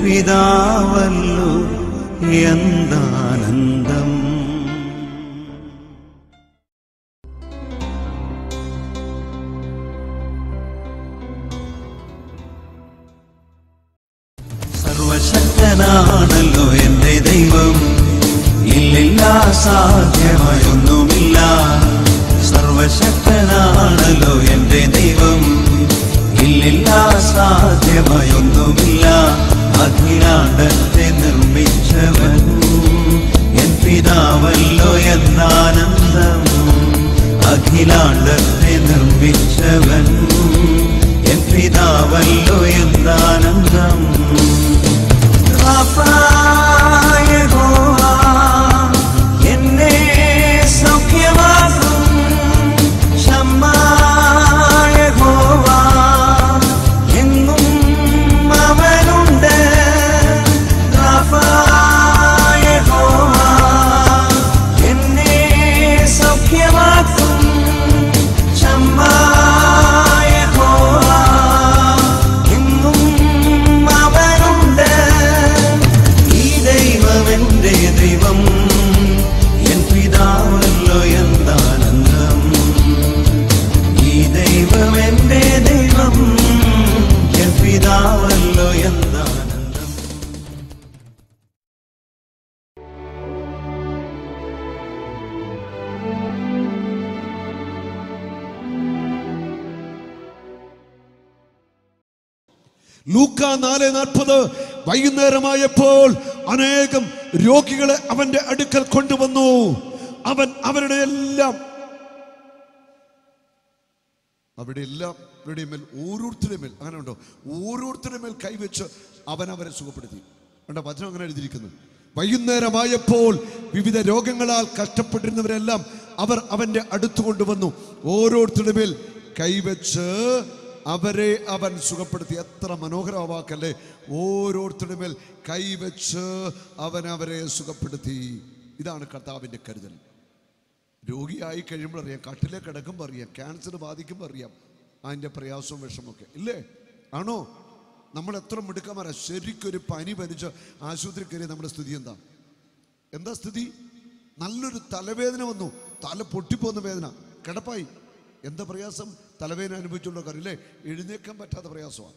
പിതാവല്ലോ എന്താനന്ദം സർവശക്തനാണല്ലോ എന്റെ ദൈവം ഇല്ലില്ല സാധ്യമായൊന്നുമില്ല സർവശക്തനാണല്ലോ എന്റെ ദൈവം ഇല്ലില്ല സാധ്യമായൊന്നുമില്ല അഖിലാണ്ടത്തെ നിർമ്മിച്ചവൻ എൻ പിതാവല്ലോ എന്നാനന്ദം അഖിലാണ്ടത്തെ നിർമ്മിച്ചവൻ എൻ പിതാവല്ലോ എന്താനന്ദം യഹോവ എന്നെ സൗഖ്യമാക്കും ക്ഷമ യഹോവ എങ്ങും അവനുണ്ട് യഹോവ എന്നെ സൗഖ്യമാക്കും ക്ഷമ യഹോവ എങ്ങും അവനുണ്ട് ഈ ദൈവം എന്റെ ദൈവം എൻ പിതാവല്ലോ എന്താനന്ദം ഈ ദൈവം എന്റെ ദൈവം എൻ പിതാവല്ലോ എന്താനന്ദം ലൂക്ക നാല് നാൽപ്പത് വൈകുന്നേരമായപ്പോൾ അനേകം രോഗികളെ അവന്റെ അടുക്കൽ കൊണ്ടുവന്നു അവൻ അവരുടെ എല്ലാം അവിടെ എല്ലാം അവരുടെ മേൽ ഓരോരുത്തരുടെ മേൽ അങ്ങനെ ഉണ്ടോ ഓരോരുത്തരുടെ മേൽ കൈവച്ച് അവൻ അവരെ സുഖപ്പെടുത്തി കണ്ടോ വചനം അങ്ങനെ എഴുതിയിരിക്കുന്നു വൈകുന്നേരമായപ്പോൾ വിവിധ രോഗങ്ങളാൽ കഷ്ടപ്പെട്ടിരുന്നവരെല്ലാം അവർ അവന്റെ അടുത്ത് കൊണ്ടുവന്നു ഓരോരുത്തരുടെ മേൽ കൈവച്ച് അവരെ അവൻ സുഖപ്പെടുത്തി എത്ര മനോഹര വാക്കല്ലേ ഓരോരുത്തരുടെ മേൽ കൈവച്ച് അവൻ അവരെ സുഖപ്പെടുത്തി ഇതാണ് കർത്താവിന്റെ കരുതൽ രോഗിയായി കഴിയുമ്പോൾ അറിയാം കട്ടിലെ കിടക്കുമ്പോൾ അറിയാം ക്യാൻസർ ബാധിക്കുമ്പോൾ അറിയാം അതിൻ്റെ പ്രയാസവും വിഷമൊക്കെ ഇല്ലേ ആണോ നമ്മൾ എത്ര മിടുക്കന്മാരാ ശരിക്കൊരു പനി പനിച്ച് ആശുപത്രി കയറിയ നമ്മുടെ സ്ഥിതി എന്താ എന്താ സ്ഥിതി നല്ലൊരു തലവേദന വന്നു തല പൊട്ടിപ്പോകുന്ന വേദന കിടപ്പായി എന്താ പ്രയാസം തലവേദന അനുഭവിച്ചുള്ളവർക്കറിയില്ലേ എഴുന്നേക്കാൻ പറ്റാത്ത പ്രയാസമാണ്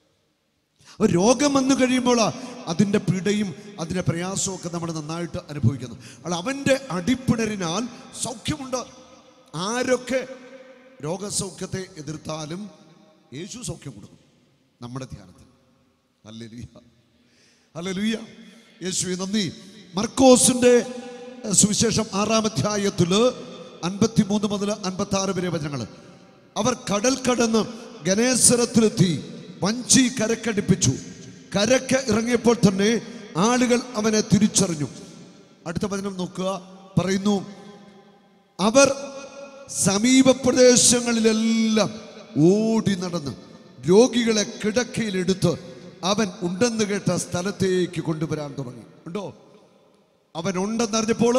ഒരു രോഗം വന്നു കഴിയുമ്പോൾ അതിൻ്റെ പിടയും അതിൻ്റെ പ്രയാസവും ഒക്കെ നമ്മൾ നന്നായിട്ട് അനുഭവിക്കുന്നു അപ്പോൾ അവൻ്റെ അടിപ്പിണരിനാൽ സൗഖ്യമുണ്ട് ആരൊക്കെ രോഗസൗഖ്യത്തെ എതിർത്താലും യേശു സൗഖ്യം കൊടുക്കും നമ്മുടെ ധ്യാനത്തിൽ അല്ലേ ലുയ്യ അല്ലേ ലുയ്യ യേശുവെ നന്ദി മർക്കോസിന്റെ എഹ്, സുവിശേഷം ആറാം അധ്യായത്തില് അൻപത്തി മൂന്ന് മുതൽ അൻപത്തി ആറ് വരെ വചനങ്ങൾ അവർ കടൽ കടന്ന് ഗണേശ്വരത്തിലെത്തി വഞ്ചി കരക്കടിപ്പിച്ചു കരക്ക് ഇറങ്ങിയപ്പോൾ തന്നെ ആളുകൾ അവനെ തിരിച്ചറിഞ്ഞു അടുത്ത വചനം നോക്കുക പറയുന്നു അവർ സമീപ പ്രദേശങ്ങളിലെല്ലാം ഓടി നടന്ന് രോഗികളെ കിടക്കയിലെടുത്ത് അവൻ ഉണ്ടെന്ന് കേട്ട സ്ഥലത്തേക്ക് കൊണ്ടുവരാൻ തുടങ്ങി ഉണ്ടോ അവൻ ഉണ്ടെന്നറിഞ്ഞപ്പോൾ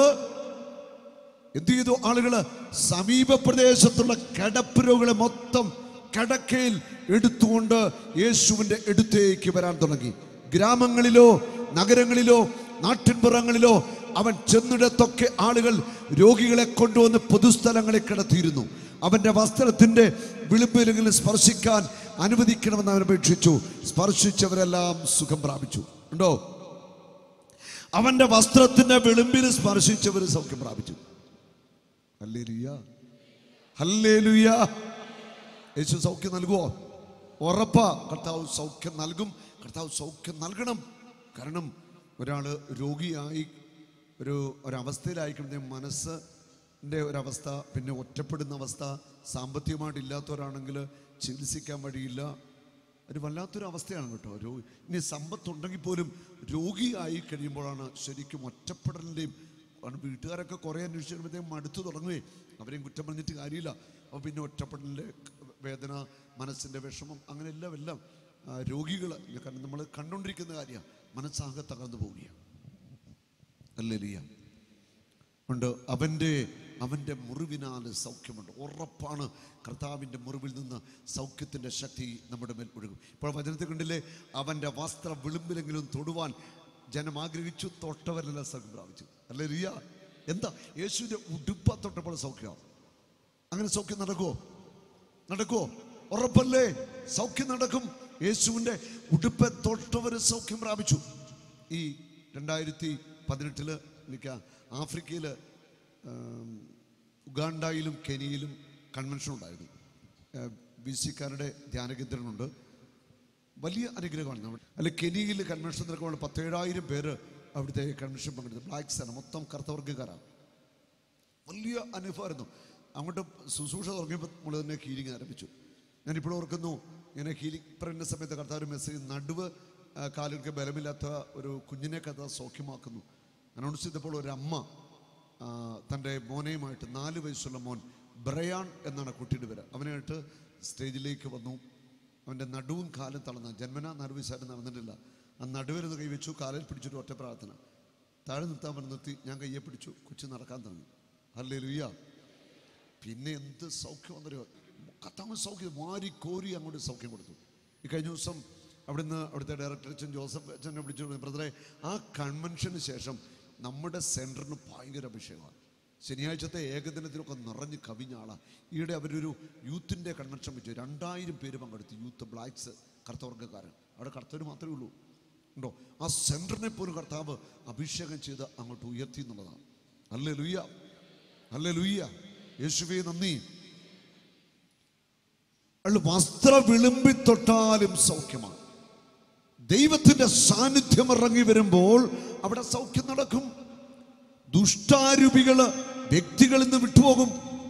എന്ത് ചെയ്തു ആളുകള് സമീപ പ്രദേശത്തുള്ള കിടപ്പ് രോഗികളെ മൊത്തം കിടക്കയിൽ എടുത്തുകൊണ്ട് യേശുവിന്റെ അടുത്തേക്ക് വരാൻ തുടങ്ങി ഗ്രാമങ്ങളിലോ നഗരങ്ങളിലോ നാട്ടിൻപുറങ്ങളിലോ അവൻ ചെന്നിടത്തൊക്കെ ആളുകൾ രോഗികളെ കൊണ്ടുവന്ന് പൊതുസ്ഥലങ്ങളിൽ കിടത്തിയിരുന്നു അവന്റെ വസ്ത്രത്തിന്റെ വിളിമ്പിലെങ്കിലും സ്പർശിക്കാൻ അനുവദിക്കണമെന്ന് അവൻ അപേക്ഷിച്ചു സ്പർശിച്ചവരെല്ലാം സുഖം പ്രാപിച്ചു ഉണ്ടോ അവന്റെ വസ്ത്രത്തിന്റെ വിളിമ്പിൽ സ്പർശിച്ചവർ സൗഖ്യം പ്രാപിച്ചു ഹല്ലേലൂയ ഹല്ലേലൂയ യേശു സൗഖ്യം നൽകുമോ ഉറപ്പാ കർത്താവ് സൗഖ്യം നൽകും കർത്താവ് സൗഖ്യം നൽകണം കാരണം ഒരാൾ രോഗിയായി ഒരു ഒരവസ്ഥയിലായിക്കുന്ന മനസ്സിൻ്റെ ഒരവസ്ഥ പിന്നെ ഒറ്റപ്പെടുന്ന അവസ്ഥ സാമ്പത്തികമായിട്ട് ഇല്ലാത്തവരാണെങ്കിൽ ചികിത്സിക്കാൻ വഴിയില്ല ഒരു വല്ലാത്തൊരു അവസ്ഥയാണ് കേട്ടോ രോഗി ഇനി സമ്പത്തുണ്ടെങ്കിൽ പോലും രോഗിയായി കഴിയുമ്പോഴാണ് ശരിക്കും ഒറ്റപ്പെടലിൻ്റെയും കാരണം വീട്ടുകാരൊക്കെ കുറേ അന്വേഷിച്ച് കഴിയുമ്പോഴത്തേക്കും മടുത്തു തുടങ്ങുകയെ അവരെയും കുറ്റം പറഞ്ഞിട്ട് കാര്യമില്ല അപ്പോൾ പിന്നെ ഒറ്റപ്പെടലിൻ്റെ വേദന മനസ്സിൻ്റെ വിഷമം അങ്ങനെ എല്ലാം എല്ലാം രോഗികൾ കാരണം നമ്മൾ കണ്ടുകൊണ്ടിരിക്കുന്ന കാര്യമാണ് മനസ്സാകെ തകർന്നു പോവുകയാണ് അല്ലേ ലിയ ഉണ്ട് അവൻ്റെ അവൻ്റെ മുറിവിനാൽ സൗഖ്യമുണ്ട് ഉറപ്പാണ് കർത്താവിൻ്റെ മുറിവിൽ നിന്ന് സൗഖ്യത്തിൻ്റെ ശക്തി നമ്മുടെ മേൽ ഒഴുകും ഇപ്പോൾ വചനത്തിൽ കണ്ടില്ലേ അവൻ്റെ വസ്ത്ര വിളിമ്പിലെങ്കിലും തൊടുവാൻ ജനം ആഗ്രഹിച്ചു തൊട്ടവരെല്ലാം സൗഖ്യം പ്രാപിച്ചു അല്ലേ റിയ എന്താ യേശുവിൻ്റെ ഉടുപ്പ തൊട്ടപ്പോൾ സൗഖ്യം അങ്ങനെ സൗഖ്യം നടക്കുമോ നടക്കുമോ ഉറപ്പല്ലേ സൗഖ്യം നടക്കും യേശുവിൻ്റെ ഉടുപ്പെ തൊട്ടവർ സൗഖ്യം പ്രാപിച്ചു ഈ രണ്ടായിരത്തി പതിനെട്ടില് എനിക്ക് ആഫ്രിക്കയിൽ ഉഗാണ്ടയിലും കെനിയയിലും കൺവെൻഷൻ ഉണ്ടായിരുന്നു ബി സിക്കാരുടെ ധ്യാനകേന്ദ്രങ്ങളുണ്ട് വലിയ അനുഗ്രഹമാണ് നമ്മൾ അല്ലെ കെനിയയിൽ കൺവെൻഷൻ നടക്കുമ്പോൾ പത്തേഴായിരം പേര് അവിടുത്തെ കൺവെൻഷൻ പങ്കെടുത്തു ബ്ലാക്സ് ആണ് മൊത്തം കറുത്തവർഗ്ഗക്കാരാണ് വലിയ അനുഭവമായിരുന്നു അങ്ങോട്ട് ശുശ്രൂഷ തുടങ്ങിയപ്പോൾ നമ്മൾ തന്നെ ഹീലിംഗ് ആരംഭിച്ചു ഞാനിപ്പോൾ ഓർക്കുന്നു ഇങ്ങനെ ഹീലിംഗ് പറയുന്ന സമയത്ത് കർത്താവ് ഒരു മെസ്സേജ് നടുവ് ആ, കാലുകൾക്ക് ബലമില്ലാത്ത ഒരു കുഞ്ഞിനെ കഥ സൗഖ്യമാക്കുന്നു അനൗൺസ് ചെയ്തപ്പോൾ ഒരു അമ്മ ആ, തൻ്റെ മോനെയുമായിട്ട് നാല് വയസ്സുള്ള മോൻ ബ്രയാൻ എന്നാണ് കുട്ടിയുടെ പേര് അവനായിട്ട് സ്റ്റേജിലേക്ക് വന്നു അവൻ്റെ നടുവും കാലും തളർന്ന ജന്മന നാല് വയസ്സായിട്ട് നടന്നിട്ടില്ല ആ നടുവിരുന്ന് കൈവച്ചു കാലിൽ പിടിച്ചിട്ട് ഒറ്റ പ്രാർത്ഥന താഴെ നിർത്താൻ പറഞ്ഞ് നിർത്തി ഞാൻ കയ്യെ പിടിച്ചു കൊച്ചു നടക്കാൻ തുടങ്ങി അല്ലേ ലുയ്യ പിന്നെ എന്ത് സൗഖ്യം വന്നൊരു കത്താമ സൗഖ്യം മാരി കോരി അങ്ങോട്ട് സൗഖ്യം കൊടുത്തു ഈ കഴിഞ്ഞ ദിവസം അവിടുന്ന് അവിടുത്തെ ഡയറക്ടർ അച്ഛൻ ജോസഫ് അച്ഛനെ വിളിച്ചു ബ്രദറെ ആ കൺവെൻഷന് ശേഷം നമ്മുടെ സെൻറ്ററിന് ഭയങ്കര അഭിഷേകമാണ് ശനിയാഴ്ചത്തെ ഏകദിനത്തിലൊക്കെ നിറഞ്ഞ് കവിഞ്ഞ ആളാണ് ഈയിടെ അവരൊരു യൂത്തിൻ്റെ കൺവെൻഷൻ വെച്ചു രണ്ടായിരം പേര് പങ്കെടുത്തു യൂത്ത് ബ്ലാക്സ് കർത്തവർഗ്ഗക്കാരൻ അവിടെ കർത്തവർ മാത്രമേ ഉള്ളൂ ഉണ്ടോ ആ സെൻറ്ററിനെ പോലും കർത്താവ് അഭിഷേകം ചെയ്ത് അങ്ങോട്ട് ഉയർത്തി എന്നുള്ളതാണ് അല്ലേ ലുയ്യ അല്ലേ ലുയ്യ യേശുവേ നന്ദി അയാൾ വസ്ത്ര വിളുമ്പി തൊട്ടാലും സൗഖ്യമാണ് ദൈവത്തിന്റെ സാന്നിധ്യം ഇറങ്ങി വരുമ്പോൾ അവിടെ സൗഖ്യം നടക്കും ദുഷ്ടാരൂപികള് വ്യക്തികളിൽ നിന്ന് വിട്ടുപോകും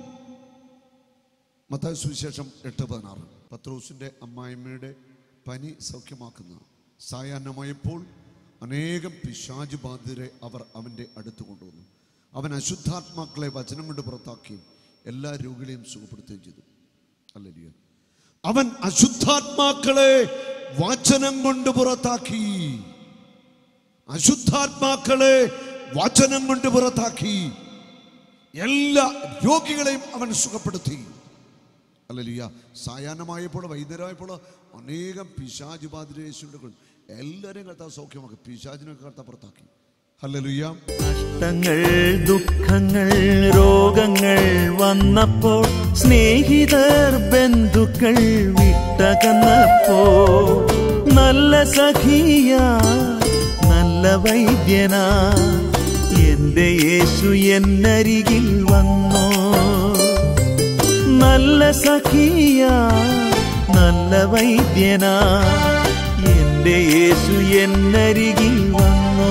മത്തായ സുവിശേഷം എട്ട് പതിനാറ് പത്രോസിന്റെ അമ്മായിമ്മയുടെ പനി സൗഖ്യമാക്കുന്ന സായാഹ്നമായപ്പോൾ അനേകം പിശാചു ബാധിതരെ അവർ അവൻ്റെ അടുത്ത് കൊണ്ടുവന്നു അവൻ അശുദ്ധാത്മാക്കളെ വചനം കൊണ്ട് പുറത്താക്കുകയും എല്ലാ രോഗികളെയും സുഖപ്പെടുത്തുകയും ചെയ്തു അല്ലല്ലോ അവൻ അശുദ്ധാത്മാക്കളെ വചനം കൊണ്ട് പുറത്താക്കി അശുദ്ധാത്മാക്കളെ വചനം കൊണ്ട് പുറത്താക്കി എല്ലാ രോഗികളെയും അവൻ സുഖപ്പെടുത്തി അല്ലലിയ സായാഹ്നമായപ്പോൾ വൈദ്യരായപ്പോൾ അനേകം പിശാജ് ബാധിരേശുണ്ട് എല്ലാവരെയും കർത്താവ് സൗഖ്യമാക്കി പിശാജിനൊക്കെ കർത്താവ് പുറത്താക്കി അല്ലലുയ്യ കഷ്ടങ്ങൾ ദുഃഖങ്ങൾ രോഗങ്ങൾ വന്നപ്പോൾ സ്നേഹിതർ ബന്ധുക്കൾ വിട്ടകന്നപ്പോ നല്ല സഖിയ നല്ല വൈദ്യനാ എന്റെ യേശു എന്നരികിൽ വന്നോ നല്ല സഖിയ നല്ല വൈദ്യനാ എന്റെ യേശു എന്നരികിൽ വന്നു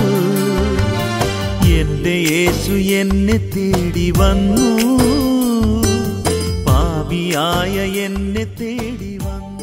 എന്റെ യേശു എന്നെ തേടി വന്നു പാപിയായ എന്നെ തേടി വന്നു